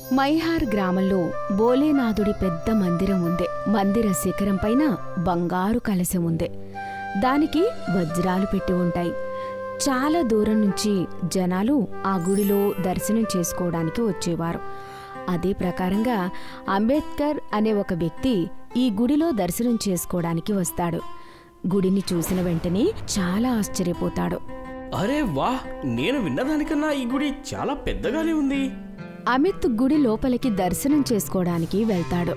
మైహార్ గ్రామంలో బోలేనాథుడి పెద్ద మందిరం ఉంది మందిర శిఖరం పైన బంగారు కలశం ఉంది దానికి వజ్రాలు పెట్టి ఉంటాయి చాలా దూరం నుంచి జనాలు ఆ గుడిలో దర్శనం చేసుకోవడానికి వచ్చేవారు అదే ప్రకారంగా అంబేద్కర్ అనే ఒక వ్యక్తి ఈ గుడిలో దర్శనం చేసుకోవడానికి వస్తాడు గుడిని చూసిన వెంటనే చాలా ఆశ్చర్యపోతాడు అరే వా నేను విన్నదానికన్నా ఈ గుడి చాలా పెద్దగానే ఉంది అమిత్ గుడి లోపలికి దర్శనం చేసుకోవడానికి వెళ్తాడు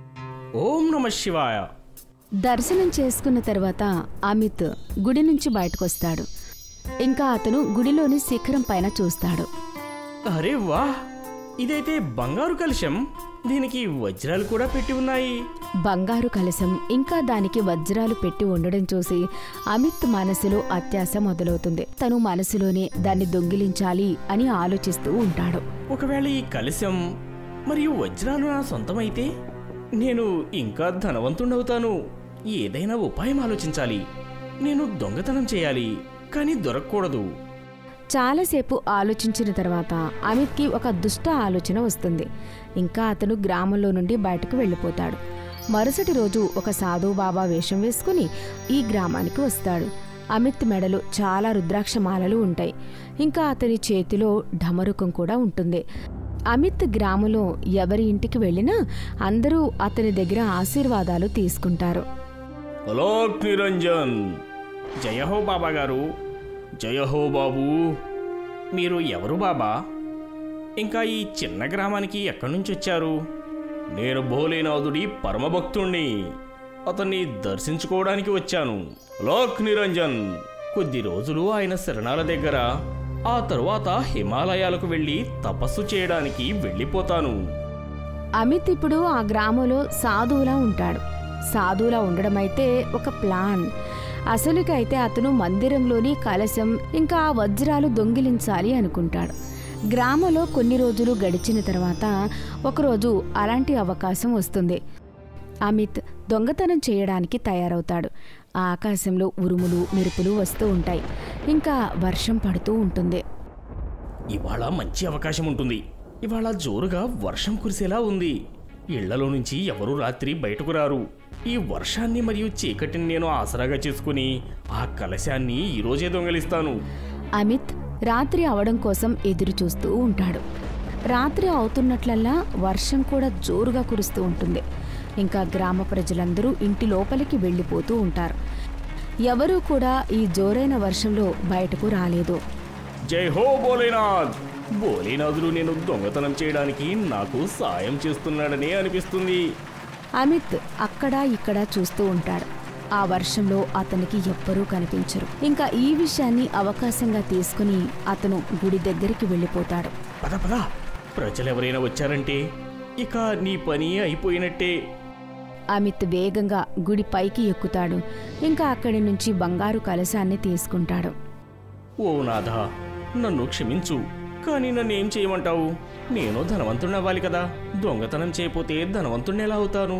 ఓం నమ శివాయ దర్శనం చేసుకున్న తర్వాత అమిత్ గుడి నుంచి బయటకొస్తాడు ఇంకా అతను గుడిలోని శిఖరం పైన చూస్తాడు అరే వా ఇదైతే బంగారు కలశం దీనికి వజ్రాలు కూడా పెట్టి ఉన్నాయి బంగారు కలశం ఇంకా దానికి వజ్రాలు పెట్టి ఉండడం చూసి అమిత్ మనసులో అత్యాశ మొదలవుతుంది తను మనసులోనే దాన్ని దొంగిలించాలి అని ఆలోచిస్తూ ఉంటాడు ఒకవేళ ఈ కలశం మరియు వజ్రాలు నా సొంతమైతే నేను ఇంకా ధనవంతుడవుతాను ఏదైనా ఉపాయం ఆలోచించాలి నేను దొంగతనం చేయాలి కానీ దొరకకూడదు చాలాసేపు ఆలోచించిన తర్వాత అమిత్కి ఒక దుష్ట ఆలోచన వస్తుంది ఇంకా అతను గ్రామంలో నుండి బయటకు వెళ్ళిపోతాడు మరుసటి రోజు ఒక సాధు బాబా వేషం వేసుకుని ఈ గ్రామానికి వస్తాడు అమిత్ మెడలో చాలా రుద్రాక్ష మాలలు ఉంటాయి ఇంకా అతని చేతిలో ఢమరుకం కూడా ఉంటుంది అమిత్ గ్రామంలో ఎవరి ఇంటికి వెళ్ళినా అందరూ అతని దగ్గర ఆశీర్వాదాలు తీసుకుంటారు అలోక్ నిరంజన్ జయహో బాబా గారు జయహో బాబు మీరు ఎవరు బాబా ఇంకా ఈ చిన్న గ్రామానికి ఎక్కడి నుంచి వచ్చారు నేను భోలేనాథుడి పరమభక్తుణ్ణి అతన్ని దర్శించుకోవడానికి వచ్చాను అలోక్ నిరంజన్ కొద్ది రోజులు ఆయన శరణాల దగ్గర ఆ తరువాత హిమాలయాలకు వెళ్ళి తపస్సు చేయడానికి వెళ్ళిపోతాను అమిత్ ఇప్పుడు ఆ గ్రామంలో సాధువులా ఉంటాడు సాధువులా ఉండడం అయితే ఒక ప్లాన్ అసలుకైతే అతను మందిరంలోని కలశం ఇంకా ఆ వజ్రాలు దొంగిలించాలి అనుకుంటాడు గ్రామంలో కొన్ని రోజులు గడిచిన తర్వాత ఒకరోజు అలాంటి అవకాశం వస్తుంది అమిత్ దొంగతనం చేయడానికి తయారవుతాడు ఆ ఆకాశంలో ఉరుములు మెరుపులు వస్తూ ఉంటాయి ఇంకా వర్షం పడుతూ ఉంటుంది ఇవాళ మంచి అవకాశం ఉంటుంది ఇవాళ జోరుగా వర్షం కురిసేలా ఉంది ఇళ్లలో నుంచి ఎవరూ రాత్రి బయటకు రారు ఈ వర్షాన్ని మరియు చీకటిని నేను ఆసరాగా చేసుకుని ఆ కలశాన్ని ఈరోజే దొంగలిస్తాను అమిత్ రాత్రి అవడం కోసం ఎదురు చూస్తూ ఉంటాడు రాత్రి అవుతున్నట్లల్లా వర్షం కూడా జోరుగా కురుస్తూ ఉంటుంది ఇంకా గ్రామ ప్రజలందరూ ఇంటి లోపలికి వెళ్ళిపోతూ ఉంటారు ఎవరూ కూడా ఈ జోరైన వర్షంలో బయటకు రాలేదు జై హో భోలేనాథ్ భోలేనాథుడు నేను దొంగతనం చేయడానికి నాకు సాయం చేస్తున్నాడనే అనిపిస్తుంది అమిత్ అక్కడ ఇక్కడ చూస్తూ ఉంటాడు ఆ వర్షంలో అతనికి ఎవ్వరూ కనిపించరు ఇంకా ఈ విషయాన్ని అవకాశంగా తీసుకుని అతను గుడి దగ్గరికి వెళ్ళిపోతాడు పద పద ప్రజలెవరైనా వచ్చారంటే ఇక నీ పని అయిపోయినట్టే అమిత్ వేగంగా గుడి పైకి ఎక్కుతాడు ఇంకా అక్కడి నుంచి బంగారు కలశాన్ని తీసుకుంటాడు ఓ నాథా నన్ను క్షమించు కానీ నన్ను ఏం చేయమంటావు నేను ధనవంతుణ్ణవ్వాలి కదా దొంగతనం చేయపోతే ధనవంతుణ్ణి ఎలా అవుతాను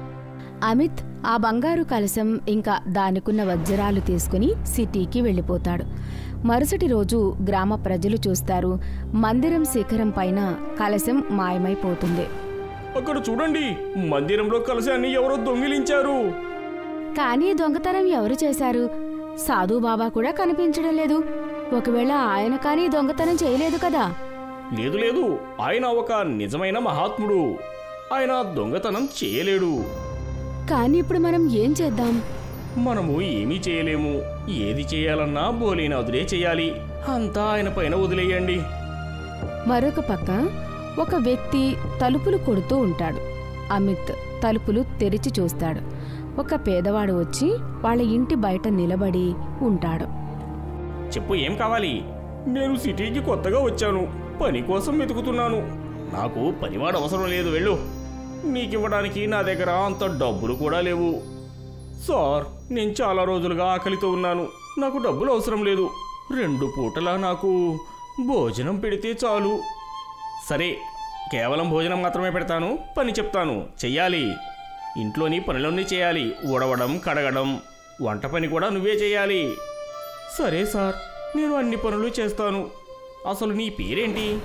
అమిత్ ఆ బంగారు కలశం ఇంకా దానికున్న వజ్రాలు తీసుకుని సిటీకి వెళ్ళిపోతాడు మరుసటి రోజు గ్రామ ప్రజలు చూస్తారు మందిరం శిఖరం పైన కలశం మాయమైపోతుంది అక్కడ చూడండి మందిరంలో కలశాన్ని ఎవరో దొంగిలించారు కానీ దొంగతనం ఎవరు చేశారు సాధు బాబా కూడా కనిపించడం లేదు ఒకవేళ ఆయన కానీ దొంగతనం చేయలేదు కదా లేదు లేదు ఆయన ఒక నిజమైన మహాత్ముడు ఆయన దొంగతనం చేయలేడు కానీ ఇప్పుడు మనం ఏం చేద్దాం మనము ఏమీ చేయలేము ఏది చేయాలన్నా భోలేనాథుడే చేయాలి అంతా ఆయన పైన వదిలేయండి మరొక పక్క ఒక వ్యక్తి తలుపులు కొడుతూ ఉంటాడు అమిత్ తలుపులు తెరిచి చూస్తాడు ఒక పేదవాడు వచ్చి వాళ్ళ ఇంటి బయట నిలబడి ఉంటాడు చెప్పు ఏం కావాలి నేను సిటీకి కొత్తగా వచ్చాను పని కోసం వెతుకుతున్నాను నాకు పనివాడు అవసరం లేదు వెళ్ళు నీకివ్వడానికి నా దగ్గర అంత డబ్బులు కూడా లేవు సార్ నేను చాలా రోజులుగా ఆకలితో ఉన్నాను నాకు డబ్బులు అవసరం లేదు రెండు పూటలా నాకు భోజనం పెడితే చాలు సరే కేవలం భోజనం మాత్రమే పెడతాను పని చెప్తాను చెయ్యాలి ఇంట్లోని పనులన్నీ చేయాలి ఊడవడం కడగడం వంట పని కూడా నువ్వే చేయాలి సరే సార్ నేను అన్ని పనులు చేస్తాను అసలు నీ పేరేంటి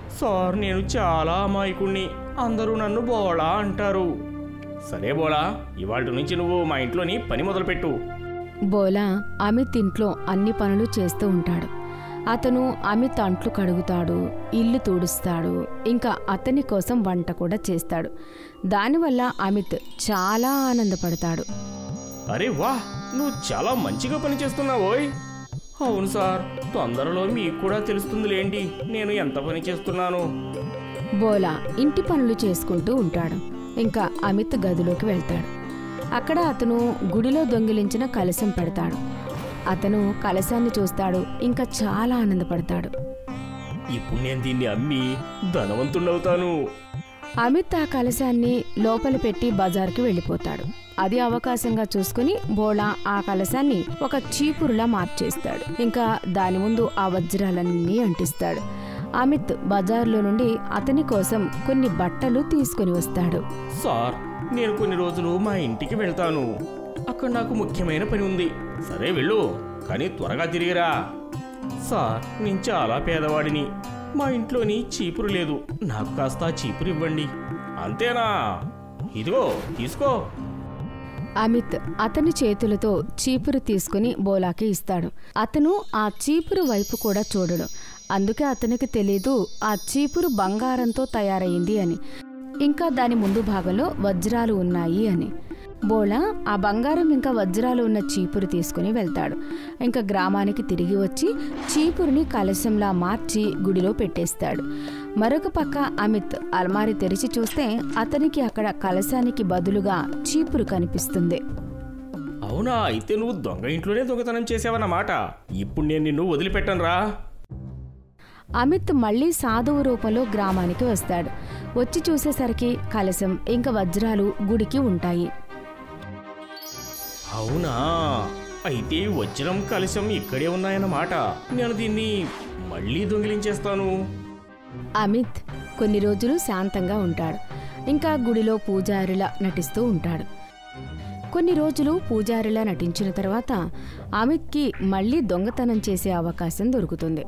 సార్ నేను చాలా అమాయకుణ్ణి అందరూ నన్ను బోళా అంటారు సరే బోళా ఇవాళ నుంచి నువ్వు మా ఇంట్లోని పని మొదలుపెట్టు బోలా అమిత్ ఇంట్లో అన్ని పనులు చేస్తూ ఉంటాడు అతను అమిత్ అంట్లు కడుగుతాడు ఇల్లు తుడుస్తాడు ఇంకా అతని కోసం వంట కూడా చేస్తాడు దానివల్ల అమిత్ చాలా ఆనందపడతాడు అరే వా నువ్వు చాలా మంచిగా పని చేస్తున్నావోయ్ అవును సార్ తొందరలో మీకు కూడా తెలుస్తుందిలేండి నేను ఎంత పని చేస్తున్నాను బోలా ఇంటి పనులు చేసుకుంటూ ఉంటాడు ఇంకా అమిత్ గదిలోకి వెళ్తాడు అక్కడ అతను గుడిలో దొంగిలించిన కలశం పెడతాడు అతను కలశాన్ని చూస్తాడు ఇంకా చాలా ఆనందపడతాడు ఇప్పుడు నేను దీన్ని అమ్మి ధనవంతుడవుతాను అమిత్ ఆ కలశాన్ని లోపల పెట్టి బజార్కి వెళ్ళిపోతాడు అది అవకాశంగా చూసుకుని బోళా ఆ కలశాన్ని ఒక చీపురులా మార్చేస్తాడు ఇంకా దాని ముందు ఆ వజ్రాలన్నీ అంటిస్తాడు అమిత్ బజార్లో నుండి అతని కోసం కొన్ని బట్టలు తీసుకుని వస్తాడు సార్ నేను కొన్ని రోజులు మా ఇంటికి వెళ్తాను అక్కడ నాకు ముఖ్యమైన పని ఉంది సరే వెళ్ళు కానీ త్వరగా తిరిగిరా సార్ నేను చాలా పేదవాడిని మా ఇంట్లోని చీపురు లేదు నాకు కాస్త ఆ చీపురు ఇవ్వండి అంతేనా ఇదిగో తీసుకో అమిత్ అతని చేతులతో చీపురు తీసుకుని బోలాకి ఇస్తాడు అతను ఆ చీపురు వైపు కూడా చూడడు అందుకే అతనికి తెలీదు ఆ చీపురు బంగారంతో తయారైంది అని ఇంకా దాని ముందు భాగంలో వజ్రాలు ఉన్నాయి అని బోలా ఆ బంగారం ఇంకా వజ్రాలు ఉన్న చీపురు తీసుకుని వెళ్తాడు ఇంకా గ్రామానికి తిరిగి వచ్చి చీపురుని కలశంలా మార్చి గుడిలో పెట్టేస్తాడు మరొక పక్క అమిత్ అల్మారి తెరిచి చూస్తే అతనికి అక్కడ కలశానికి బదులుగా చీపురు కనిపిస్తుంది అవునా అయితే నువ్వు దొంగ ఇంట్లోనే దొంగతనం చేసావన్నమాట ఇప్పుడు నేను నిన్ను వదిలిపెట్టనురా అమిత్ మళ్ళీ సాధువు రూపంలో గ్రామానికి వస్తాడు వచ్చి చూసేసరికి కలశం ఇంకా వజ్రాలు గుడికి ఉంటాయి అవునా అయితే వజ్రం కలశం ఇక్కడే ఉన్నాయన్నమాట నేను దీన్ని మళ్ళీ దొంగిలించేస్తాను అమిత్ కొన్ని రోజులు శాంతంగా ఉంటాడు ఇంకా గుడిలో పూజారిలా నటిస్తూ ఉంటాడు కొన్ని రోజులు పూజారిలా నటించిన తర్వాత అమిత్కి మళ్ళీ దొంగతనం చేసే అవకాశం దొరుకుతుంది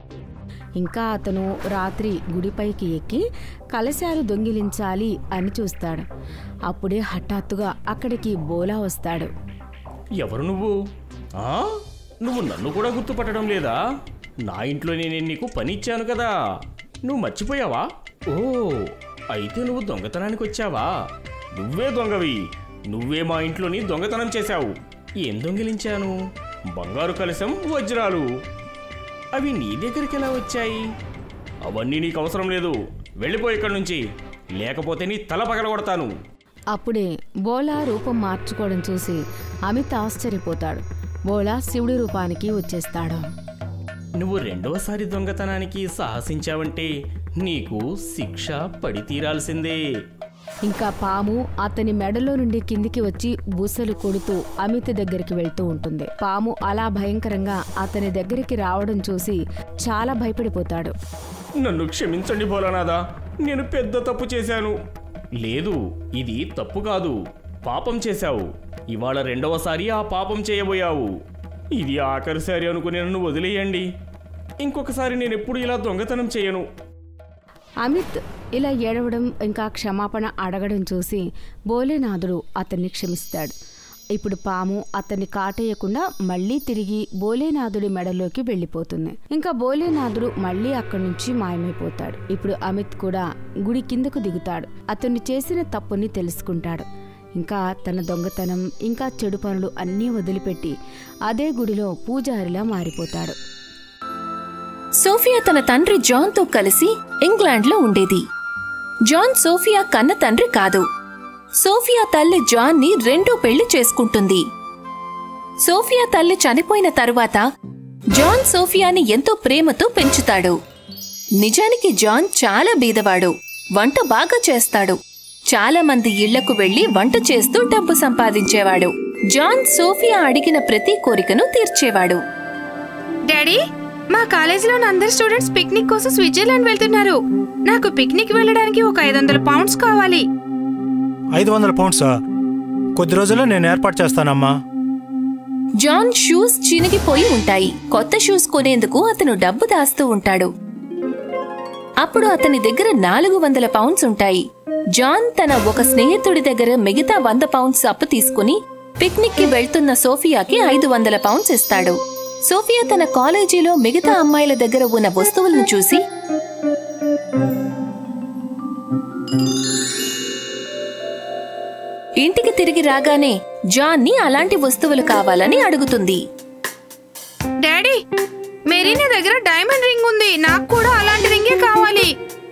ఇంకా అతను రాత్రి గుడిపైకి ఎక్కి కలశాలు దొంగిలించాలి అని చూస్తాడు అప్పుడే హఠాత్తుగా అక్కడికి బోలా వస్తాడు ఎవరు నువ్వు ఆ నువ్వు నన్ను కూడా గుర్తుపట్టడం లేదా నా ఇంట్లోనే నేను నీకు పని ఇచ్చాను కదా నువ్వు మర్చిపోయావా ఓ అయితే నువ్వు దొంగతనానికి వచ్చావా నువ్వే దొంగవి నువ్వే మా ఇంట్లోని దొంగతనం చేశావు ఏం దొంగిలించాను బంగారు కలశం వజ్రాలు అవి నీ దగ్గరికి ఎలా వచ్చాయి అవన్నీ నీకు అవసరం లేదు వెళ్ళిపో ఇక్కడి నుంచి లేకపోతే నీ తల పగలగొడతాను అప్పుడే బోలా రూపం మార్చుకోవడం చూసి అమిత్ ఆశ్చర్యపోతాడు బోలా శివుడి రూపానికి వచ్చేస్తాడు నువ్వు రెండవసారి దొంగతనానికి సాహసించావంటే నీకు శిక్ష పడి తీరాల్సిందే ఇంకా పాము అతని మెడలో నుండి కిందికి వచ్చి బుసలు కొడుతూ అమిత్ దగ్గరికి వెళ్తూ ఉంటుంది పాము అలా భయంకరంగా అతని దగ్గరికి రావడం చూసి చాలా భయపడిపోతాడు నన్ను క్షమించండి భోలానాథా నేను పెద్ద తప్పు చేశాను లేదు ఇది తప్పు కాదు పాపం చేశావు ఇవాళ రెండవసారి ఆ పాపం చేయబోయావు ఇది ఆఖరిసారి అనుకుని నన్ను వదిలేయండి ఇంకొకసారి నేను ఎప్పుడు ఇలా దొంగతనం చేయను అమిత్ ఇలా ఏడవడం ఇంకా క్షమాపణ అడగడం చూసి బోలేనాథుడు అతన్ని క్షమిస్తాడు ఇప్పుడు పాము అతన్ని కాటేయకుండా మళ్ళీ తిరిగి బోలేనాథుడి మెడలోకి వెళ్ళిపోతుంది ఇంకా బోలేనాథుడు మళ్ళీ అక్కడి నుంచి మాయమైపోతాడు ఇప్పుడు అమిత్ కూడా గుడి కిందకు దిగుతాడు అతన్ని చేసిన తప్పుని తెలుసుకుంటాడు ఇంకా తన దొంగతనం ఇంకా చెడు పనులు అన్నీ వదిలిపెట్టి అదే గుడిలో పూజారిలా మారిపోతాడు సోఫియా తన తండ్రి జాన్తో కలిసి ఇంగ్లాండ్లో ఉండేది జాన్ సోఫియా కన్న తండ్రి కాదు సోఫియా తల్లి జాన్ని రెండో పెళ్లి చేసుకుంటుంది సోఫియా తల్లి చనిపోయిన తరువాత జాన్ సోఫియాని ఎంతో ప్రేమతో పెంచుతాడు నిజానికి జాన్ చాలా బీదవాడు వంట బాగా చేస్తాడు చాలా మంది ఇళ్లకు వెళ్లి వంట చేస్తూ డబ్బు సంపాదించేవాడు జాన్ సోఫియా అడిగిన ప్రతి కోరికను తీర్చేవాడు డాడీ మా కాలేజీలో ఉన్న అందరు స్టూడెంట్స్ పిక్నిక్ కోసం స్విట్జర్లాండ్ వెళ్తున్నారు నాకు పిక్నిక్ వెళ్ళడానికి ఒక ఐదు వందల పౌండ్స్ కావాలి ఐదు వందల పౌండ్సా కొద్ది రోజుల్లో నేను ఏర్పాటు చేస్తానమ్మా జాన్ షూస్ చినిగిపోయి ఉంటాయి కొత్త షూస్ కొనేందుకు అతను డబ్బు దాస్తూ ఉంటాడు అప్పుడు అతని దగ్గర నాలుగు వందల పౌండ్స్ ఉంటాయి జాన్ తన ఒక స్నేహితుడి దగ్గర మిగతా వంద పౌండ్స్ అప్పు తీసుకుని పిక్నిక్ కి వెళ్తున్న సోఫియాకి ఐదు వందల పౌండ్స్ ఇస్తాడు సోఫియా తన కాలేజీలో మిగతా అమ్మాయిల దగ్గర ఉన్న వస్తువులను చూసి ఇంటికి తిరిగి రాగానే జాన్ని అలాంటి వస్తువులు కావాలని అడుగుతుంది డాడీ మెరీనా దగ్గర డైమండ్ రింగ్ ఉంది నాకు కూడా అలాంటి రింగే కావాలి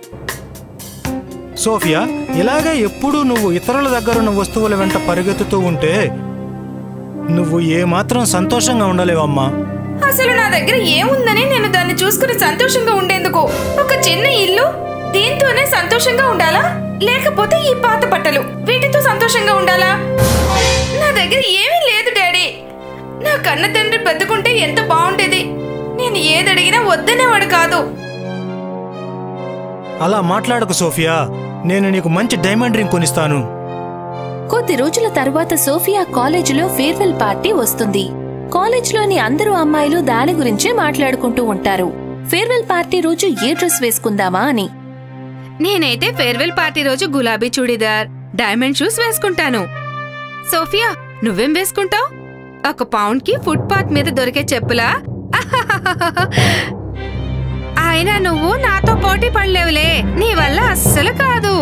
సోఫియా ఇలాగే ఎప్పుడూ నువ్వు ఇతరుల దగ్గరున్న వస్తువుల వెంట పరిగెత్తుతూ ఉంటే నువ్వు ఏమాత్రం సంతోషంగా ఉండలేవమ్మా అసలు నా దగ్గర ఏముందని నేను దాన్ని చూసుకుని సంతోషంగా ఉండేందుకు ఒక చిన్న ఇల్లు దీంతోనే సంతోషంగా ఉండాలా లేకపోతే ఈ పాత బట్టలు వీటితో సంతోషంగా ఉండాలా నా దగ్గర ఏమీ లేదు డాడీ నా కన్న తండ్రి బతుకుంటే ఎంత బాగుండేది నేను ఏదడిగినా వద్దనేవాడు కాదు అలా మాట్లాడకు సోఫియా నేను నీకు మంచి డైమండ్ రింగ్ కొనిస్తాను కొద్ది రోజుల తర్వాత సోఫియా కాలేజీలో ఫేర్వెల్ పార్టీ వస్తుంది కాలేజ్లోని అందరూ అమ్మాయిలు దాని గురించే మాట్లాడుకుంటూ ఉంటారు ఫేర్వెల్ పార్టీ రోజు ఏ డ్రెస్ వేసుకుందామా అని నేనైతే ఫేర్వెల్ పార్టీ రోజు గులాబీ చూడీదార్ డైమండ్ షూస్ వేసుకుంటాను సోఫియా నువ్వేం వేసుకుంటావు ఒక పౌండ్ కి ఫుట్ పాత్ మీద దొరికే చెప్పులా అయినా నువ్వు నాతో పోటీ పడలేవులే నీ వల్ల అస్సలు కాదు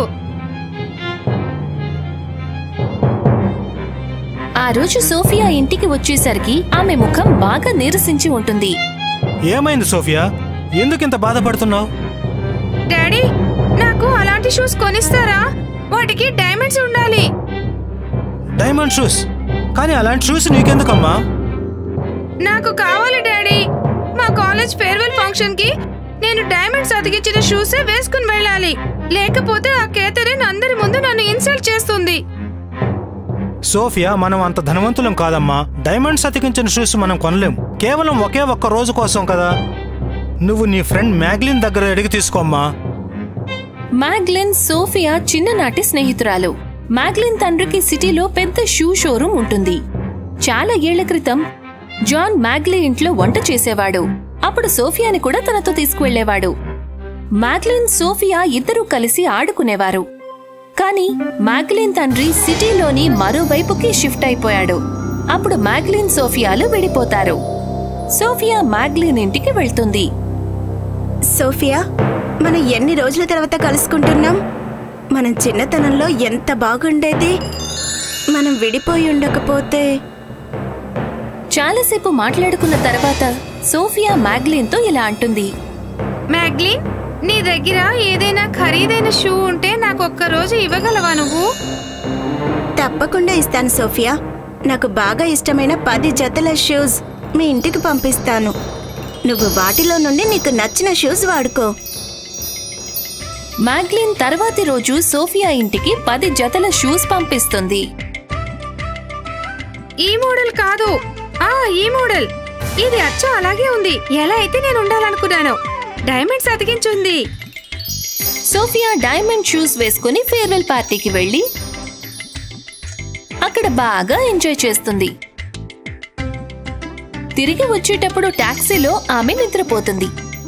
ఆ రోజు సోఫియా ఇంటికి వచ్చేసరికి ఆమె ముఖం బాగా నీరసించి ఉంటుంది ఏమైంది సోఫియా ఎందుకింత బాధపడుతున్నావు డాడీ నాకు అలాంటి షూస్ కొనిస్తారా వాటికి డైమండ్స్ ఉండాలి డైమండ్ షూస్ కానీ అలాంటి షూస్ నీకెందుకమ్మా నాకు కావాలి డాడీ మా కాలేజ్ ఫేర్వెల్ ఫంక్షన్ కి నేను డైమండ్స్ అతికించిన షూసే వేసుకుని వెళ్ళాలి లేకపోతే ఆ కేథరిన్ అందరి ముందు నన్ను ఇన్సల్ట్ చేస్తుంది సోఫియా మనం అంత ధనవంతులం కాదమ్మా డైమండ్స్ అతికించిన షూస్ మనం కొనలేం కేవలం ఒకే ఒక్క రోజు కోసం కదా నువ్వు నీ ఫ్రెండ్ మ్యాగ్లిన్ దగ్గర అడిగి తీసుకోమ్మా మ్యాగ్లిన్ సోఫియా చిన్ననాటి స్నేహితురాలు మ్యాగ్లిన్ తండ్రికి సిటీలో పెద్ద షూ షోరూం ఉంటుంది చాలా ఏళ్ల క్రితం జాన్ మ్యాగ్లీ ఇంట్లో వంట చేసేవాడు అప్పుడు సోఫియాని కూడా తనతో తీసుకువెళ్లేవాడు మ్యాగ్లిన్ సోఫియా ఇద్దరూ కలిసి ఆడుకునేవారు కానీ మ్యాగ్లిన్ తండ్రి సిటీలోని మరోవైపుకి షిఫ్ట్ అయిపోయాడు అప్పుడు మ్యాగ్లిన్ సోఫియాలు విడిపోతారు సోఫియా మ్యాగ్లిన్ ఇంటికి వెళ్తుంది సోఫియా మనం ఎన్ని రోజుల తర్వాత కలుసుకుంటున్నాం మనం చిన్నతనంలో ఎంత బాగుండేది మనం విడిపోయి ఉండకపోతే చాలాసేపు మాట్లాడుకున్న తర్వాత సోఫియా మ్యాగ్లిన్తో ఇలా అంటుంది మ్యాగ్లిన్ నీ దగ్గర ఏదైనా ఖరీదైన షూ ఉంటే నాకు ఒక్క రోజు ఇవ్వగలవా నువ్వు తప్పకుండా ఇస్తాను సోఫియా నాకు బాగా ఇష్టమైన పది జతల షూస్ మీ ఇంటికి పంపిస్తాను నువ్వు వాటిలో నుండి నీకు నచ్చిన షూస్ వాడుకో మ్యాగ్లిన్ తర్వాతి రోజు సోఫియా ఇంటికి పది జతల షూస్ పంపిస్తుంది ఈ మోడల్ కాదు ఆ ఈ మోడల్ ఇది అచ్చ అలాగే ఉంది ఎలా అయితే నేను ఉండాలనుకున్నాను డైమండ్స్ అతికించుంది సోఫియా డైమండ్ షూస్ వేసుకుని ఫేర్వెల్ పార్టీకి వెళ్ళి అక్కడ బాగా ఎంజాయ్ చేస్తుంది తిరిగి వచ్చేటప్పుడు టాక్సీలో ఆమె నిద్రపోతుంది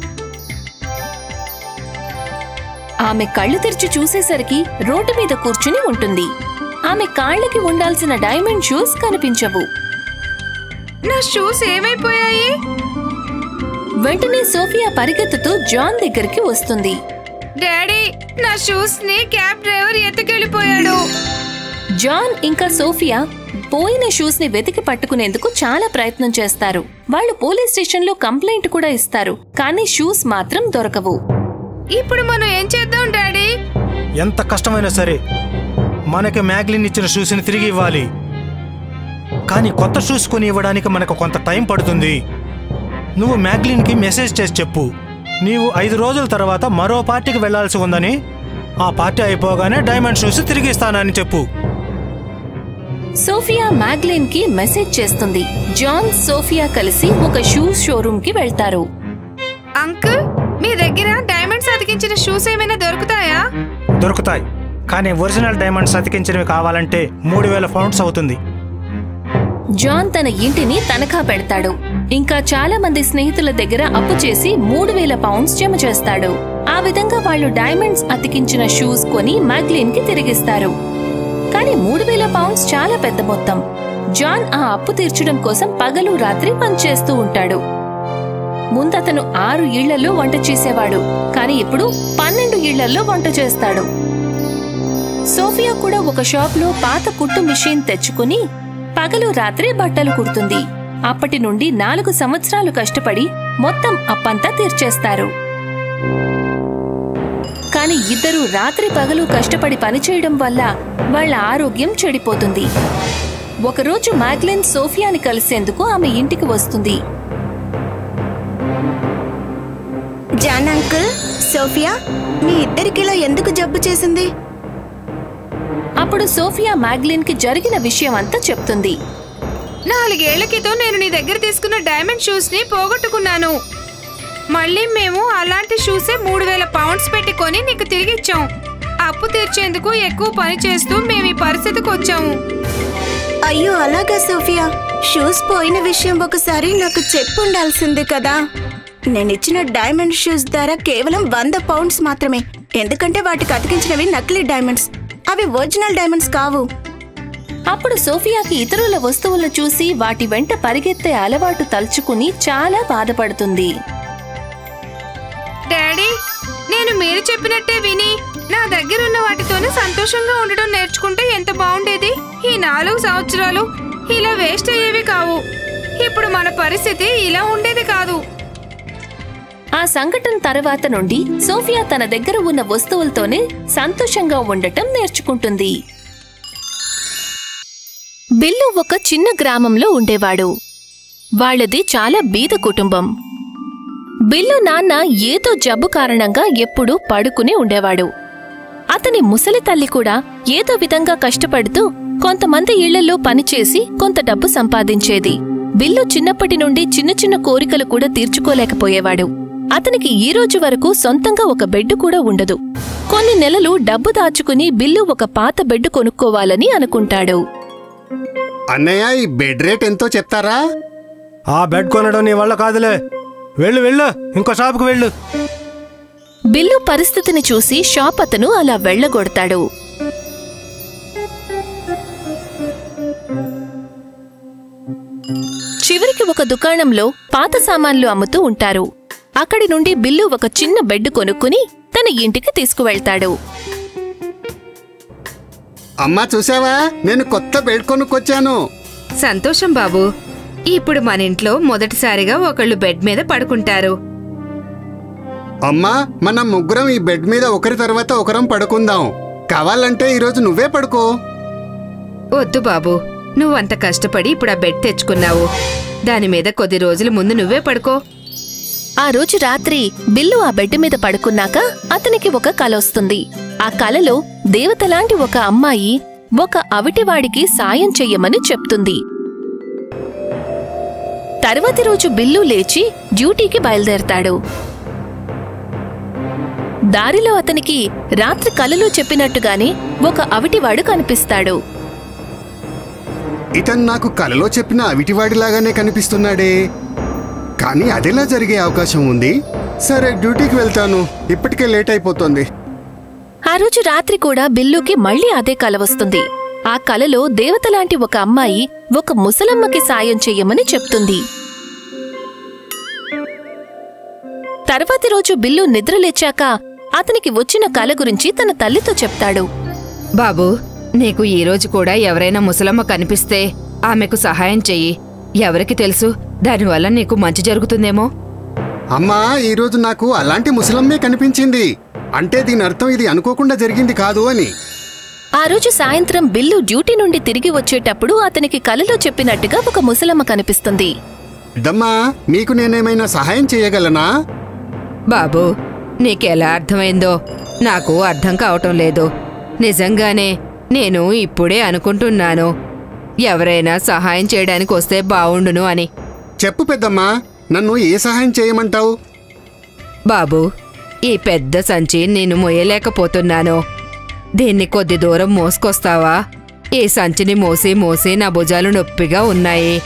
ఆమె కళ్ళు తెరిచి చూసేసరికి రోడ్డు మీద కూర్చుని ఉంటుంది ఆమె కాళ్ళకి ఉండాల్సిన డైమండ్ షూస్ కనిపించవు నా షూస్ ఏమైపోయాయి వెంటనే సోఫియా పరిగెత్తుతూ జాన్ దగ్గరికి వస్తుంది డాడీ నా షూస్ ని క్యాబ్ డ్రైవర్ ఎత్తుకెళ్ళిపోయాడు జాన్ ఇంకా సోఫియా పోయిన షూస్ ని వెతికి పట్టుకునేందుకు చాలా ప్రయత్నం చేస్తారు వాళ్ళు పోలీస్ స్టేషన్ లో కంప్లైంట్ కూడా ఇస్తారు కానీ షూస్ మాత్రం దొరకవు ఇప్పుడు మనం ఏం చేద్దాం డాడీ ఎంత కష్టమైనా సరే మనకి మ్యాగ్లిన్ ఇచ్చిన షూస్ని తిరిగి ఇవ్వాలి కానీ కొత్త షూస్ కొని ఇవ్వడానికి మనకు కొంత టైం పడుతుంది నువ్వు మ్యాగ్లిన్కి మెసేజ్ చేసి చెప్పు నీవు ఐదు రోజుల తర్వాత మరో పార్టీకి వెళ్లాల్సి ఉందని ఆ పార్టీ అయిపోగానే డైమండ్ షూస్ తిరిగి ఇస్తానని చెప్పు సోఫియా మ్యాగ్లెన్ కి మెసేజ్ చేస్తుంది జాన్ సోఫియా కలిసి ఒక షూ షోరూమ్ కి వెళ్తారు అంకుల్ మీ దగ్గర డైమండ్స్ అతికించిన షూస్ ఏమైనా దొరుకుతాయా దొరుకుతాయి కానీ ఒరిజినల్ డైమండ్స్ అతికించినవి కావాలంటే మూడు వేల పౌండ్స్ అవుతుంది జాన్ తన ఇంటిని తనఖా పెడతాడు ఇంకా చాలా మంది స్నేహితుల దగ్గర అప్పు చేసి మూడు వేల పౌండ్స్ జమ చేస్తాడు ఆ విధంగా వాళ్ళు డైమండ్స్ అతికించిన షూస్ కొని మ్యాగ్లిన్ కి తిరిగిస్తారు కానీ మూడు వేల పౌండ్స్ చాలా పెద్ద మొత్తం జాన్ ఆ అప్పు తీర్చడం కోసం పగలు రాత్రి పనిచేస్తూ ఉంటాడు ముందతను ఆరు ఇళ్లలో వంట చేసేవాడు కానీ ఇప్పుడు పన్నెండు ఇళ్లలో వంట చేస్తాడు సోఫియా కూడా ఒక షాప్లో పాత కుట్టు మిషన్ తెచ్చుకుని పగలు రాత్రి బట్టలు కుడుతుంది అప్పటి నుండి నాలుగు సంవత్సరాలు కష్టపడి మొత్తం అప్పంతా తీర్చేస్తారు కాని ఇద్దరూ రాత్రి పగలు కష్టపడి పనిచేయడం వల్ల వాళ్ళ ఆరోగ్యం చెడిపోతుంది ఒకరోజు మ్యాగ్లిన్ సోఫియాని కలిసేందుకు ఆమె ఇంటికి వస్తుంది జాన్ అంకుల్ సోఫియా మీ ఇద్దరికిలా ఎందుకు జబ్బు చేసింది అప్పుడు సోఫియా మ్యాగ్లిన్ కి జరిగిన విషయం అంతా చెప్తుంది నాలుగేళ్ల క్రితం నేను నీ దగ్గర తీసుకున్న డైమండ్ షూస్ ని పోగొట్టుకున్నాను మళ్ళీ మేము అలాంటి షూసే మూడు వేల పౌండ్స్ పెట్టి కొని నీకు తిరిగి ఇచ్చాం అప్పు తీర్చేందుకు ఎక్కువ పని చేస్తూ మేము ఈ పరిస్థితికి వచ్చాము అయ్యో అలాగా సోఫియా షూస్ పోయిన విషయం ఒకసారి నాకు చెప్పుండాల్సింది కదా నేనిచ్చిన డైమండ్ షూస్ ధర కేవలం వంద పౌండ్స్ మాత్రమే ఎందుకంటే వాటికి అతికించినవి నకిలీ డైమండ్స్ అవి ఒరిజినల్ డైమండ్స్ కావు అప్పుడు సోఫియాకి ఇతరుల వస్తువులను చూసి వాటి వెంట పరిగెత్తే అలవాటు తలుచుకుని చాలా బాధపడుతుంది డాడీ నేను మీరు చెప్పినట్టే విని నా దగ్గర ఉన్న వాటితోనే సంతోషంగా ఉండడం నేర్చుకుంటే ఎంత బాగుండేది ఈ నాలుగు సంవత్సరాలు ఇలా వేస్ట్ అయ్యేవి కావు ఇప్పుడు మన పరిస్థితి ఇలా ఉండేది కాదు ఆ సంఘటన తర్వాత నుండి సోఫియా తన దగ్గర ఉన్న వస్తువులతోనే సంతోషంగా ఉండటం నేర్చుకుంటుంది బిల్లు ఒక చిన్న గ్రామంలో ఉండేవాడు వాళ్ళది చాలా బీద కుటుంబం బిల్లు నాన్న ఏదో జబ్బు కారణంగా ఎప్పుడూ పడుకుని ఉండేవాడు అతని ముసలి తల్లి కూడా ఏదో విధంగా కష్టపడుతూ కొంతమంది ఇళ్లలో పనిచేసి కొంత డబ్బు సంపాదించేది బిల్లు చిన్నప్పటి నుండి చిన్న చిన్న కోరికలు కూడా తీర్చుకోలేకపోయేవాడు అతనికి ఈ రోజు వరకు సొంతంగా ఒక బెడ్ కూడా ఉండదు కొన్ని నెలలు డబ్బు దాచుకుని బిల్లు ఒక పాత బెడ్ కొనుక్కోవాలని అనుకుంటాడు అన్నయ్య ఈ బెడ్ రేట్ ఎంతో చెప్తారా ఆ బెడ్ కొనడం నీ వల్ల కాదులే వెళ్ళు వెళ్ళు ఇంకో షాపుకు వెళ్ళు బిల్లు పరిస్థితిని చూసి షాప్ అతను అలా వెళ్ళగొడతాడు చివరికి ఒక దుకాణంలో పాత సామాన్లు అమ్ముతూ ఉంటారు అక్కడి నుండి బిల్లు ఒక చిన్న బెడ్ కొనుక్కుని తన ఇంటికి తీసుకువెళ్తాడు అమ్మా చూసావా నేను కొత్త బెడ్ కొనుక్కొచ్చాను సంతోషం బాబు ఇప్పుడు మన ఇంట్లో మొదటిసారిగా ఒకళ్ళు బెడ్ మీద పడుకుంటారు అమ్మా మనం ముగ్గురం ఈ బెడ్ మీద ఒకరి తర్వాత ఒకరం పడుకుందాం కావాలంటే ఈరోజు నువ్వే పడుకో వద్దు బాబు నువ్వంత కష్టపడి ఇప్పుడు ఆ బెడ్ తెచ్చుకున్నావు దాని మీద కొద్ది రోజుల ముందు నువ్వే పడుకో ఆ రోజు రాత్రి బిల్లు ఆ బెడ్ మీద పడుకున్నాక అతనికి ఒక కల వస్తుంది ఆ కలలో దేవతలాంటి ఒక అమ్మాయి ఒక అవిటివాడికి సాయం చెయ్యమని చెప్తుంది తర్వాతి రోజు బిల్లు లేచి డ్యూటీకి బయలుదేరతాడు దారిలో అతనికి రాత్రి కలలో చెప్పినట్టుగానే ఒక అవిటివాడు కనిపిస్తాడు ఇతను నాకు కలలో చెప్పిన అవిటివాడిలాగానే కనిపిస్తున్నాడే కానీ అదెలా జరిగే అవకాశం ఉంది సరే డ్యూటీకి వెళ్తాను ఇప్పటికే లేట్ అయిపోతుంది ఆ రోజు రాత్రి కూడా బిల్లుకి మళ్ళీ అదే కల వస్తుంది ఆ కలలో దేవతలాంటి ఒక అమ్మాయి ఒక ముసలమ్మకి సాయం చెయ్యమని చెప్తుంది తర్వాతి రోజు బిల్లు నిద్రలేచాక అతనికి వచ్చిన కల గురించి తన తల్లితో చెప్తాడు బాబు నీకు ఈ రోజు కూడా ఎవరైనా ముసలమ్మ కనిపిస్తే ఆమెకు సహాయం చెయ్యి ఎవరికి తెలుసు దానివల్ల నీకు మంచి జరుగుతుందేమో అమ్మా ఈరోజు నాకు అలాంటి ముసలమ్మే కనిపించింది అంటే దీని అర్థం ఇది అనుకోకుండా జరిగింది కాదు అని ఆ రోజు సాయంత్రం బిల్లు డ్యూటీ నుండి తిరిగి వచ్చేటప్పుడు అతనికి కలలో చెప్పినట్టుగా ఒక ముసలమ్మ కనిపిస్తుంది దమ్మా మీకు నేనేమైనా సహాయం చేయగలనా బాబు నీకెలా అర్థమైందో నాకు అర్థం కావటం లేదు నిజంగానే నేను ఇప్పుడే అనుకుంటున్నాను ఎవరైనా సహాయం చేయడానికి వస్తే బావుండును అని చెప్పు పెద్దమ్మా నన్ను ఏ సహాయం చేయమంటావు బాబు ఈ పెద్ద సంచి నేను మోయలేకపోతున్నాను దీన్ని కొద్ది దూరం మోసుకొస్తావా ఈ సంచిని మోసి మోసి నా భుజాలు నొప్పిగా ఉన్నాయి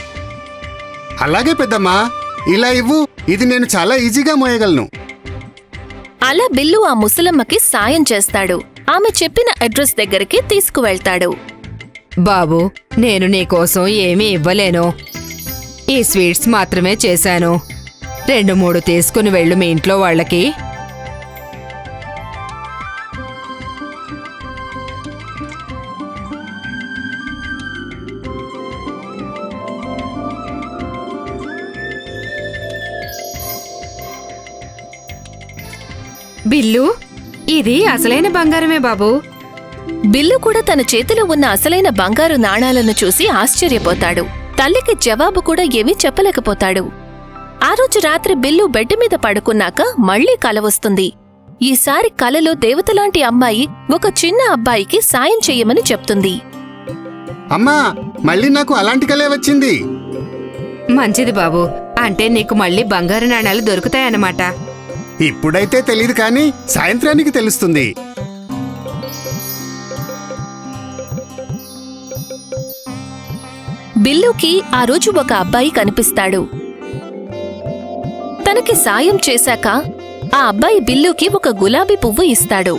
అలాగే పెద్దమ్మా ఇలా ఇవ్వు ఇది నేను చాలా ఈజీగా మోయగలను అలా బిల్లు ఆ ముసలమ్మకి సాయం చేస్తాడు ఆమె చెప్పిన అడ్రస్ దగ్గరికి తీసుకువెళ్తాడు బాబు నేను నీకోసం ఏమీ ఇవ్వలేను ఈ స్వీట్స్ మాత్రమే చేశాను రెండు మూడు తీసుకుని వెళ్ళు మీ ఇంట్లో వాళ్ళకి బిల్లు ఇది అసలైన బంగారమే బాబు బిల్లు కూడా తన చేతిలో ఉన్న అసలైన బంగారు నాణాలను చూసి ఆశ్చర్యపోతాడు తల్లికి జవాబు కూడా ఏమీ చెప్పలేకపోతాడు ఆ రోజు రాత్రి బిల్లు బెడ్ మీద పడుకున్నాక మళ్లీ కల వస్తుంది ఈసారి కలలో దేవతలాంటి అమ్మాయి ఒక చిన్న అబ్బాయికి సాయం చెయ్యమని చెప్తుంది అమ్మా మళ్ళీ నాకు అలాంటి కలే వచ్చింది మంచిది బాబు అంటే నీకు మళ్ళీ బంగారు నాణాలు దొరుకుతాయన్నమాట ఇప్పుడైతే తెలియదు కానీ సాయంత్రానికి తెలుస్తుంది బిల్లుకి ఆ రోజు ఒక అబ్బాయి కనిపిస్తాడు తనకి సాయం చేశాక ఆ అబ్బాయి బిల్లుకి ఒక గులాబీ పువ్వు ఇస్తాడు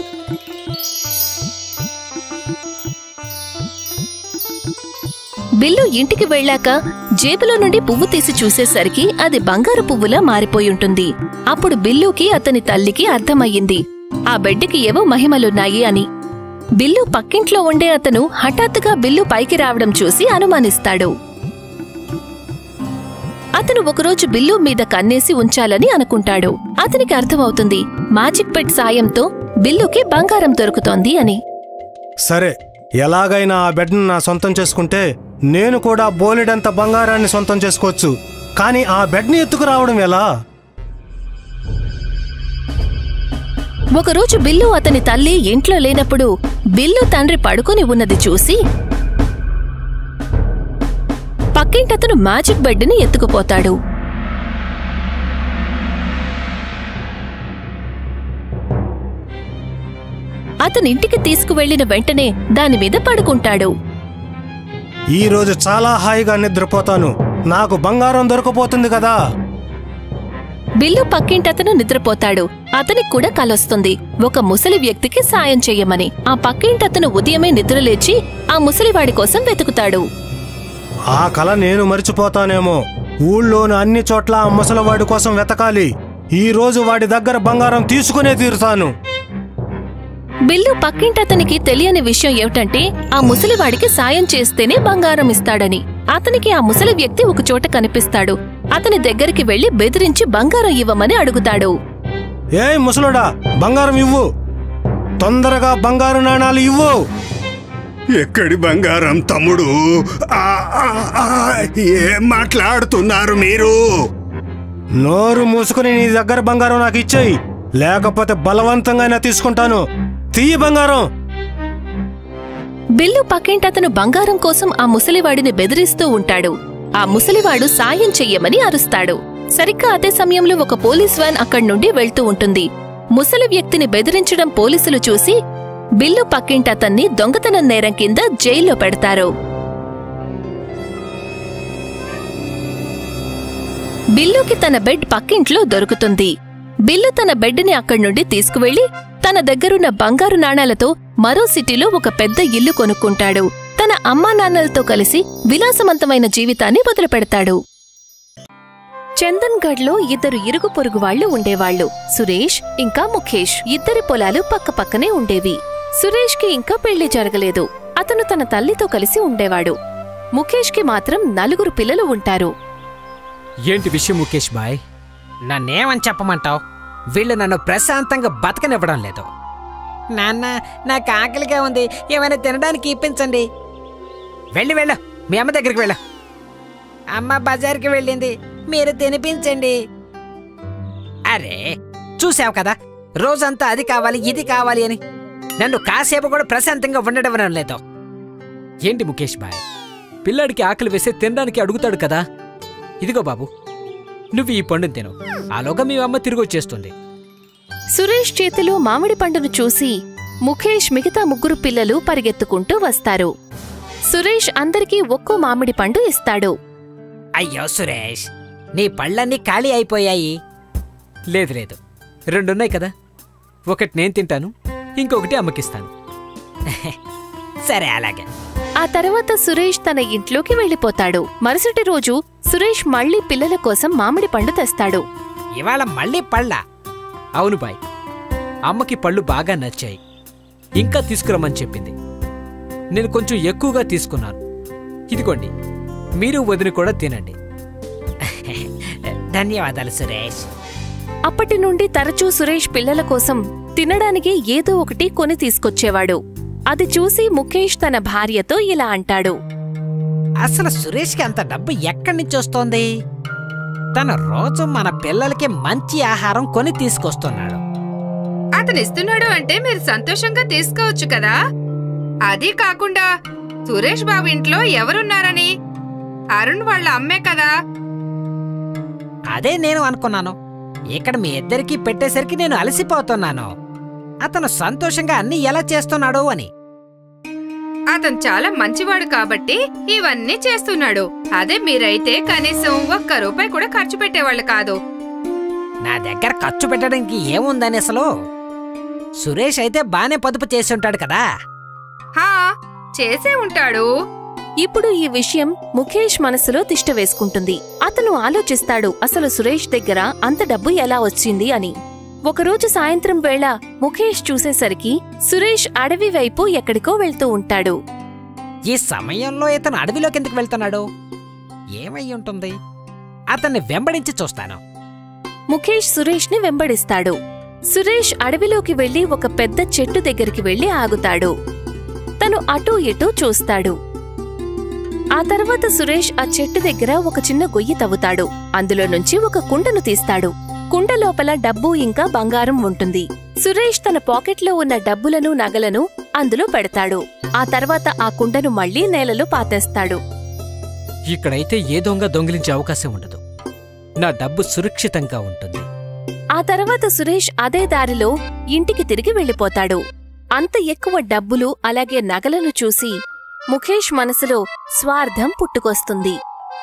బిల్లు ఇంటికి వెళ్ళాక జేబులో నుండి పువ్వు తీసి చూసేసరికి అది బంగారు పువ్వులా మారిపోయుంటుంది అప్పుడు బిల్లుకి అతని తల్లికి అర్థమయ్యింది ఆ బెడ్డుకి ఏవో మహిమలున్నాయి అని బిల్లు పక్కింట్లో ఉండే అతను హఠాత్తుగా బిల్లు పైకి రావడం చూసి అనుమానిస్తాడు అతను ఒకరోజు బిల్లు మీద కన్నేసి ఉంచాలని అనుకుంటాడు అతనికి అర్థమవుతుంది మ్యాజిక్ పెట్ సాయంతో బిల్లుకి బంగారం దొరుకుతోంది అని సరే ఎలాగైనా ఆ బెడ్ను నా సొంతం చేసుకుంటే నేను కూడా బోలెడంత బంగారాన్ని సొంతం చేసుకోవచ్చు కానీ ఆ బెడ్ని ఎత్తుకురావడం ఎలా ఒకరోజు బిల్లు అతని తల్లి ఇంట్లో లేనప్పుడు బిల్లు తండ్రి పడుకొని ఉన్నది చూసి పక్కింటతను మ్యాజిక్ బెడ్ని ఎత్తుకుపోతాడు అతనింటికి తీసుకువెళ్లిన వెంటనే దానిమీద పడుకుంటాడు ఈ రోజు చాలా హాయిగా నిద్రపోతాను నాకు బంగారం దొరకపోతుంది కదా బిల్లు పక్కింటతను నిద్రపోతాడు అతనికి కూడా కలొస్తుంది ఒక ముసలి వ్యక్తికి సాయం చెయ్యమని ఆ పక్కింటతను ఉదయమే నిద్రలేచి ఆ ముసలివాడి కోసం వెతుకుతాడు ఆ కల నేను మరిచిపోతానేమో ఊళ్ళోని అన్ని చోట్ల ఆ ముసలివాడి కోసం వెతకాలి ఈ రోజు వాడి దగ్గర బంగారం తీసుకునే తీరుతాను బిల్లు పక్కింటతనికి తెలియని విషయం ఏమిటంటే ఆ ముసలివాడికి సాయం చేస్తేనే బంగారం ఇస్తాడని అతనికి ఆ ముసలి వ్యక్తి ఒక చోట కనిపిస్తాడు అతని దగ్గరికి వెళ్లి బెదిరించి బంగారం ఇవ్వమని అడుగుతాడు ఏయ్ ముసలుడా బంగారం ఇవ్వు తొందరగా బంగారు నాణాలు ఇవ్వు ఎక్కడి బంగారం తమ్ముడు ఆ, ఆ, ఆ, ఏం మాట్లాడుతున్నారు మీరు నోరు మూసుకుని నీ దగ్గర బంగారం నాకు ఇచ్చేయి లేకపోతే బలవంతంగా తీసుకుంటాను తీయి బంగారం బిల్లు పక్కింటతను బంగారం కోసం ఆ ముసలివాడిని బెదిరిస్తూ ఉంటాడు ఆ ముసలివాడు సాయం చెయ్యమని అరుస్తాడు సరిగ్గా అదే సమయంలో ఒక పోలీస్ వ్యాన్ అక్కడి నుండి వెళ్తూ ఉంటుంది ముసలి వ్యక్తిని బెదిరించడం పోలీసులు చూసి బిల్లు పక్కింటతన్ని దొంగతనం నేరం కింద జైల్లో పెడతారు బిల్లుకి తన బెడ్ పక్కింట్లో దొరుకుతుంది బిల్లు తన బెడ్ని అక్కడి నుండి తీసుకువెళ్లి తన దగ్గరున్న బంగారు నాణాలతో మరో సిటీలో ఒక పెద్ద ఇల్లు కొనుక్కుంటాడు తన అమ్మా నాన్నలతో కలిసి విలాసవంతమైన జీవితాన్ని మొదలుపెడతాడు చందన్గఢ్లో ఇద్దరు ఇరుగు పొరుగు వాళ్లు ఉండేవాళ్లు సురేష్ ఇంకా ముఖేష్ ఇద్దరి పొలాలు పక్కపక్కనే ఉండేవి సురేష్కి ఇంకా పెళ్లి జరగలేదు అతను తన తల్లితో కలిసి ఉండేవాడు ముఖేష్కి మాత్రం నలుగురు పిల్లలు ఉంటారు ఏంటి విషయం ముఖేష్ బాయ్ నన్నేమని చెప్పమంటావు వీళ్ళు నన్ను ప్రశాంతంగా బతకనివ్వడం లేదు నాన్న నాకు ఆకలిగా ఉంది ఏమైనా తినడానికి ఇప్పించండి వెళ్ళి వెళ్ళు మీ అమ్మ దగ్గరికి వెళ్ళు అమ్మ బజార్కి వెళ్ళింది మీరు తినిపించండి అరే చూసావు కదా రోజంతా అది కావాలి ఇది కావాలి అని నన్ను కాసేపు కూడా ప్రశాంతంగా ఉండడం లేదు ఏంటి ముఖేష్ బాయ్ పిల్లాడికి ఆకలి వేస్తే తినడానికి అడుగుతాడు కదా ఇదిగో బాబు నువ్వు ఈ పండుని తిను ఆలోగా మీ అమ్మ తిరిగి వచ్చేస్తుంది సురేష్ చేతిలో మామిడి పండును చూసి ముఖేష్ మిగతా ముగ్గురు పిల్లలు పరిగెత్తుకుంటూ వస్తారు సురేష్ అందరికీ ఒక్కో మామిడి పండు ఇస్తాడు అయ్యో సురేష్ నీ పళ్ళన్నీ ఖాళీ అయిపోయాయి లేదు లేదు రెండున్నాయి కదా ఒకటి నేను తింటాను ఇంకొకటి అమ్మకిస్తాను సరే అలాగే ఆ తర్వాత సురేష్ తన ఇంట్లోకి వెళ్ళిపోతాడు మరుసటి రోజు సురేష్ మళ్ళీ పిల్లల కోసం మామిడి పండు తెస్తాడు ఇవాళ మళ్ళీ పళ్ళ అవును బాయ్ అమ్మకి పళ్ళు బాగా నచ్చాయి ఇంకా తీసుకురమ్మని చెప్పింది నేను కొంచెం ఎక్కువగా తీసుకున్నాను ఇదిగోండి మీరు వదిన కూడా తినండి ధన్యవాదాలు సురేష్ అప్పటి నుండి తరచూ సురేష్ పిల్లల కోసం తినడానికి ఏదో ఒకటి కొని తీసుకొచ్చేవాడు అది చూసి ముఖేష్ తన భార్యతో ఇలా అంటాడు అసలు సురేష్కి అంత డబ్బు ఎక్కడి నుంచి వస్తోంది తన రోజు మన పిల్లలకి మంచి ఆహారం కొని తీసుకొస్తున్నాడు అతను ఇస్తున్నాడు అంటే మీరు సంతోషంగా తీసుకోవచ్చు కదా అది కాకుండా సురేష్ బాబు ఇంట్లో ఎవరున్నారని అరుణ్ వాళ్ళ అమ్మే కదా అదే నేను అనుకున్నాను ఇక్కడ మీ ఇద్దరికీ పెట్టేసరికి నేను అలసిపోతున్నాను అతను సంతోషంగా అన్ని ఎలా చేస్తున్నాడు అని అతను చాలా మంచివాడు కాబట్టి ఇవన్నీ చేస్తున్నాడు అదే మీరైతే కనీసం ఒక్క రూపాయి కూడా ఖర్చు పెట్టేవాళ్ళు కాదు నా దగ్గర ఖర్చు పెట్టడానికి ఏముందని అసలు సురేష్ అయితే బానే పొదుపు చేసి ఉంటాడు కదా హా చేసే ఉంటాడు ఇప్పుడు ఈ విషయం ముఖేష్ మనసులో తిష్ట వేసుకుంటుంది అతను ఆలోచిస్తాడు అసలు సురేష్ దగ్గర అంత డబ్బు ఎలా వచ్చింది అని ఒకరోజు సాయంత్రం వేళ ముఖేష్ చూసేసరికి సురేష్ అడవి వైపు ఎక్కడికో వెళ్తూ ఉంటాడు ఈ సమయంలో ఇతను అడవిలోకి ఎందుకు వెళ్తున్నాడు ఏమై ఉంటుంది అతన్ని వెంబడించి చూస్తాను ముఖేష్ సురేష్ ని వెంబడిస్తాడు సురేష్ అడవిలోకి వెళ్లి ఒక పెద్ద చెట్టు దగ్గరికి వెళ్లి ఆగుతాడు తను అటూ ఇటూ చూస్తాడు ఆ తర్వాత సురేష్ ఆ చెట్టు దగ్గర ఒక చిన్న గొయ్యి తవ్వుతాడు అందులో నుంచి ఒక కుండను తీస్తాడు కుండ లోపల డబ్బు ఇంకా బంగారం ఉంటుంది సురేష్ తన పాకెట్లో ఉన్న డబ్బులను నగలను అందులో పెడతాడు ఆ తర్వాత ఆ కుండను మళ్లీ నేలలో పాతేస్తాడు ఇక్కడైతే ఏ దొంగ దొంగిలించే అవకాశం ఉండదు నా డబ్బు సురక్షితంగా ఉంటుంది ఆ తర్వాత సురేష్ అదే దారిలో ఇంటికి తిరిగి వెళ్ళిపోతాడు అంత ఎక్కువ డబ్బులు అలాగే నగలను చూసి ముఖేష్ మనసులో స్వార్థం పుట్టుకొస్తుంది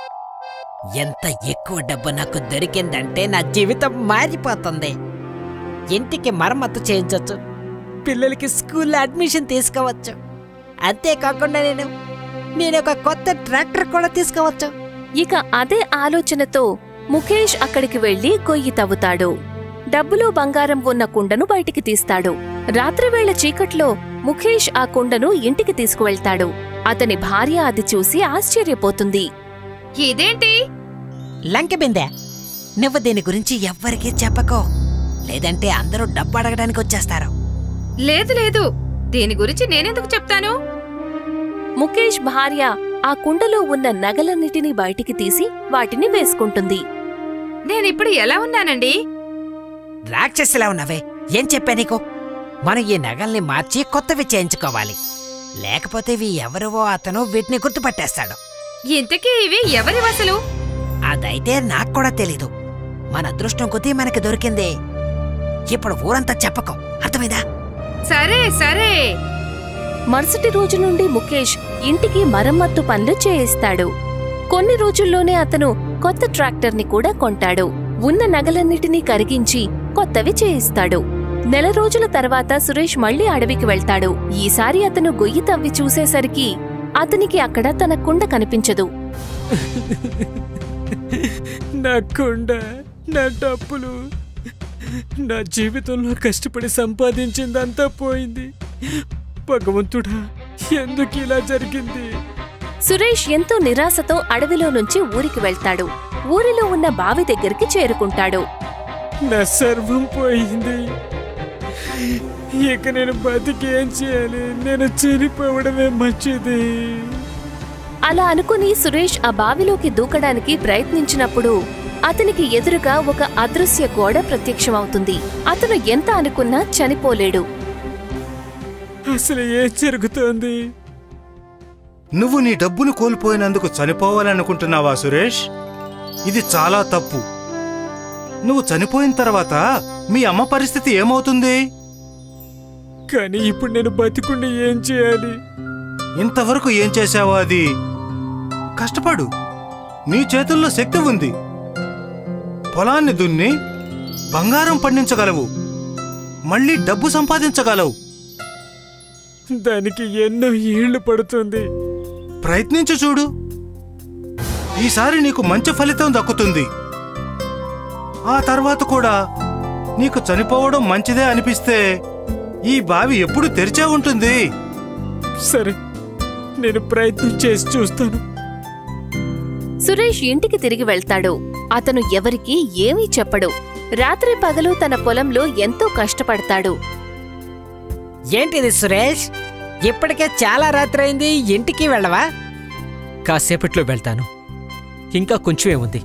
ఎంత ఎక్కువ డబ్బు నాకు దొరికిందంటే నా జీవితం మారిపోతుంది ఇంటికి మరమ్మతు చేయించవచ్చు పిల్లలకి స్కూల్లో అడ్మిషన్ తీసుకోవచ్చు అంతేకాకుండా నేను నేను ఒక కొత్త ట్రాక్టర్ కూడా తీసుకోవచ్చు ఇక అదే ఆలోచనతో ముఖేష్ అక్కడికి వెళ్లి గొయ్యి తవ్వుతాడు డబ్బులు బంగారం ఉన్న కుండను బయటికి తీస్తాడు రాత్రివేళ చీకట్లో ముఖేష్ ఆ కుండను ఇంటికి తీసుకువెళ్తాడు అతని భార్య అది చూసి ఆశ్చర్యపోతుంది ఇదేంటి లంక బిందె నువ్వు దీని గురించి ఎవ్వరికీ చెప్పకో లేదంటే అందరూ డబ్బు అడగడానికి వచ్చేస్తారు లేదు లేదు దీని గురించి నేనెందుకు చెప్తాను ముఖేష్ భార్య ఆ కుండలో ఉన్న నగలన్నిటినీ బయటికి తీసి వాటిని వేసుకుంటుంది నేనిప్పుడు ఎలా ఉన్నానండి రాక్షసిలా ఉన్నావే ఏం చెప్పా నీకు మనం ఈ నగల్ని మార్చి కొత్తవి చేయించుకోవాలి లేకపోతే ఇవి ఎవరివో అతను వీటిని గుర్తుపట్టేస్తాడు ఇంతకీ ఇవి ఎవరి వసలు అదైతే నాకు కూడా తెలీదు మన అదృష్టం కొద్దీ మనకి దొరికింది ఇప్పుడు ఊరంతా చెప్పకం అర్థమైందా సరే సరే మరుసటి రోజు నుండి ముఖేష్ ఇంటికి మరమ్మత్తు పనులు చేయిస్తాడు కొన్ని రోజుల్లోనే అతను కొత్త ట్రాక్టర్ని కూడా కొంటాడు ఉన్న నగలన్నిటినీ కరిగించి కొత్తవి చేయిస్తాడు నెల రోజుల తర్వాత సురేష్ మళ్ళీ అడవికి వెళ్తాడు ఈసారి అతను గొయ్యి తవ్వి చూసేసరికి అతనికి అక్కడ తన కుండ కనిపించదు నా కొండ నా డబ్బులు నా జీవితంలో కష్టపడి సంపాదించిందంతా పోయింది భగవంతుడా ఎందుకు ఇలా జరిగింది సురేష్ ఎంతో నిరాశతో అడవిలో నుంచి ఊరికి వెళ్తాడు ఊరిలో ఉన్న బావి దగ్గరికి చేరుకుంటాడు నా సర్వం పోయింది ఇక నేను బతికి ఏం చేయాలి నేను చనిపోవడమే మంచిది అలా అనుకుని సురేష్ ఆ బావిలోకి దూకడానికి ప్రయత్నించినప్పుడు అతనికి ఎదురుగా ఒక అదృశ్య గోడ ప్రత్యక్షమవుతుంది అతను ఎంత అనుకున్నా చనిపోలేడు అసలు ఏం జరుగుతోంది నువ్వు నీ డబ్బును కోల్పోయినందుకు చనిపోవాలనుకుంటున్నావా సురేష్ ఇది చాలా తప్పు నువ్వు చనిపోయిన తర్వాత మీ అమ్మ పరిస్థితి ఏమవుతుంది కానీ ఇప్పుడు నేను బతికుండి ఏం చేయాలి ఇంతవరకు ఏం చేశావో అది కష్టపడు నీ చేతుల్లో శక్తి ఉంది పొలాన్ని దున్ని బంగారం పండించగలవు మళ్ళీ డబ్బు సంపాదించగలవు దానికి ఎన్నో ఏళ్లు పడుతుంది ప్రయత్నించి చూడు ఈసారి నీకు మంచి ఫలితం దక్కుతుంది ఆ తర్వాత కూడా నీకు చనిపోవడం మంచిదే అనిపిస్తే ఈ బావి ఎప్పుడు తెరిచే ఉంటుంది సరే నేను ప్రయత్నం చేసి చూస్తాను సురేష్ ఇంటికి తిరిగి వెళ్తాడు అతను ఎవరికీ ఏమీ చెప్పడు రాత్రి పగలు తన పొలంలో ఎంతో కష్టపడతాడు ఏంటిది సురేష్ ఇప్పటికే చాలా రాత్రి అయింది ఇంటికి వెళ్ళవా కాసేపట్లో వెళ్తాను ఇంకా కొంచెమే ఉంది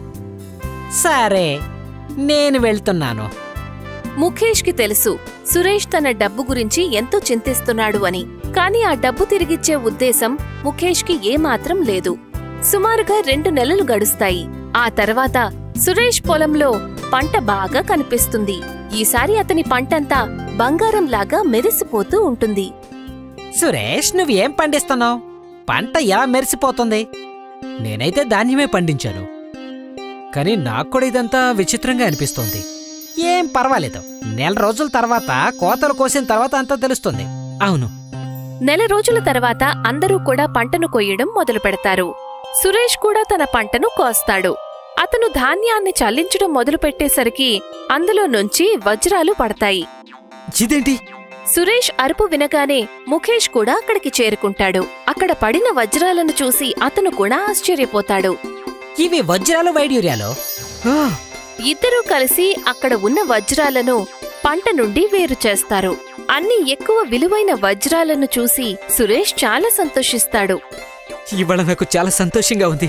సరే నేను వెళ్తున్నాను ముఖేష్కి తెలుసు సురేష్ తన డబ్బు గురించి ఎంతో చింతిస్తున్నాడు అని కాని ఆ డబ్బు తిరిగిచ్చే ఉద్దేశం ముఖేష్కి ఏమాత్రం లేదు సుమారుగా రెండు నెలలు గడుస్తాయి ఆ తర్వాత సురేష్ పొలంలో పంట బాగా కనిపిస్తుంది ఈసారి అతని పంటంతా బంగారంలాగా మెరిసిపోతూ ఉంటుంది సురేష్ నువ్వేం పండిస్తున్నావు పంట ఎలా మెరిసిపోతుంది నేనైతే ధాన్యమే పండించాను కానీ నాకు కూడా ఇదంతా విచిత్రంగా అనిపిస్తోంది ఏం పర్వాలేదు నెల రోజుల తర్వాత కోతలు కోసిన తర్వాత అంతా తెలుస్తుంది అవును నెల రోజుల తర్వాత అందరూ కూడా పంటను కొయ్యడం మొదలు పెడతారు సురేష్ కూడా తన పంటను కోస్తాడు అతను ధాన్యాన్ని చల్లించడం మొదలు పెట్టేసరికి అందులో నుంచి వజ్రాలు పడతాయి ఇదేంటి సురేష్ అరుపు వినగానే ముఖేష్ కూడా అక్కడికి చేరుకుంటాడు అక్కడ పడిన వజ్రాలను చూసి అతను కూడా ఆశ్చర్యపోతాడు ఇవి వజ్రాలు వైడ్యూర్యాలు ఆ, ఇద్దరూ కలిసి అక్కడ ఉన్న వజ్రాలను పంట నుండి వేరు చేస్తారు అన్ని ఎక్కువ విలువైన వజ్రాలను చూసి సురేష్ చాలా సంతోషిస్తాడు ఇవాళ నాకు చాలా సంతోషంగా ఉంది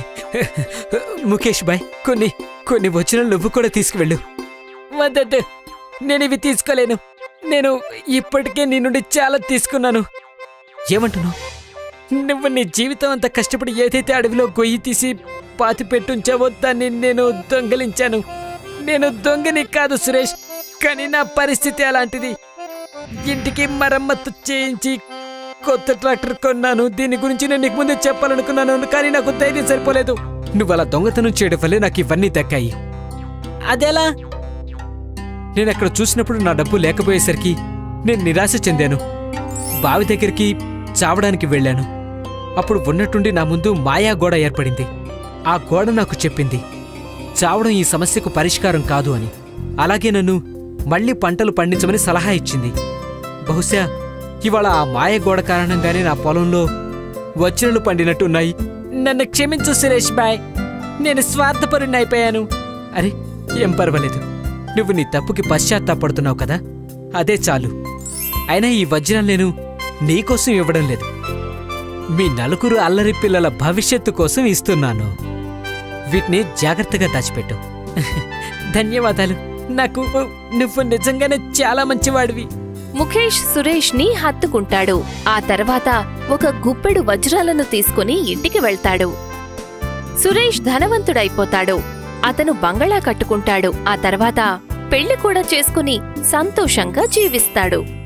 ముఖేష్ బాయ్ కొన్ని కొన్ని వజ్రాలు నువ్వు కూడా తీసుకువెళ్ళు వద్దద్దు నేను ఇవి తీసుకోలేను నేను ఇప్పటికే నీ నుండి చాలా తీసుకున్నాను ఏమంటున్నావు నువ్వు నీ జీవితం అంతా కష్టపడి ఏదైతే అడవిలో గొయ్యి తీసి పాతి పెట్టుంచావో దాన్ని నేను దొంగలించాను నేను దొంగని కాదు సురేష్ కానీ నా పరిస్థితి అలాంటిది ఇంటికి మరమ్మత్తు చేయించి కొత్త ట్రాక్టర్ కొన్నాను దీని గురించి నేను నీకు ముందే చెప్పాలనుకున్నాను కానీ నాకు ధైర్యం సరిపోలేదు నువ్వు అలా దొంగతనం చేయడం వల్లే నాకు ఇవన్నీ దక్కాయి అదెలా నేను అక్కడ చూసినప్పుడు నా డబ్బు లేకపోయేసరికి నేను నిరాశ చెందాను బావి దగ్గరికి చావడానికి వెళ్ళాను అప్పుడు ఉన్నట్టుండి నా ముందు మాయా గోడ ఏర్పడింది ఆ గోడ నాకు చెప్పింది చావడం ఈ సమస్యకు పరిష్కారం కాదు అని అలాగే నన్ను మళ్ళీ పంటలు పండించమని సలహా ఇచ్చింది బహుశా ఇవాళ ఆ మాయ గోడ కారణంగానే నా పొలంలో వజ్రలు పండినట్టున్నాయి నన్ను క్షమించు సురేష్ బాయ్ నేను స్వార్థపరుణ్ణి అయిపోయాను అరే ఏం పర్వాలేదు నువ్వు నీ తప్పుకి పశ్చాత్తాపడుతున్నావు కదా అదే చాలు అయినా ఈ వజ్రం నేను నీకోసం ఇవ్వడం లేదు మీ నలుగురు అల్లరి పిల్లల భవిష్యత్తు కోసం ఇస్తున్నాను వీటిని జాగ్రత్తగా దాచిపెట్టు ధన్యవాదాలు నాకు నువ్వు నిజంగానే చాలా మంచివాడివి ముఖేష్ సురేష్ ని హత్తుకుంటాడు ఆ తర్వాత ఒక గుప్పెడు వజ్రాలను తీసుకుని ఇంటికి వెళ్తాడు సురేష్ ధనవంతుడైపోతాడు అతను బంగళా కట్టుకుంటాడు ఆ తర్వాత పెళ్లి కూడా చేసుకుని సంతోషంగా జీవిస్తాడు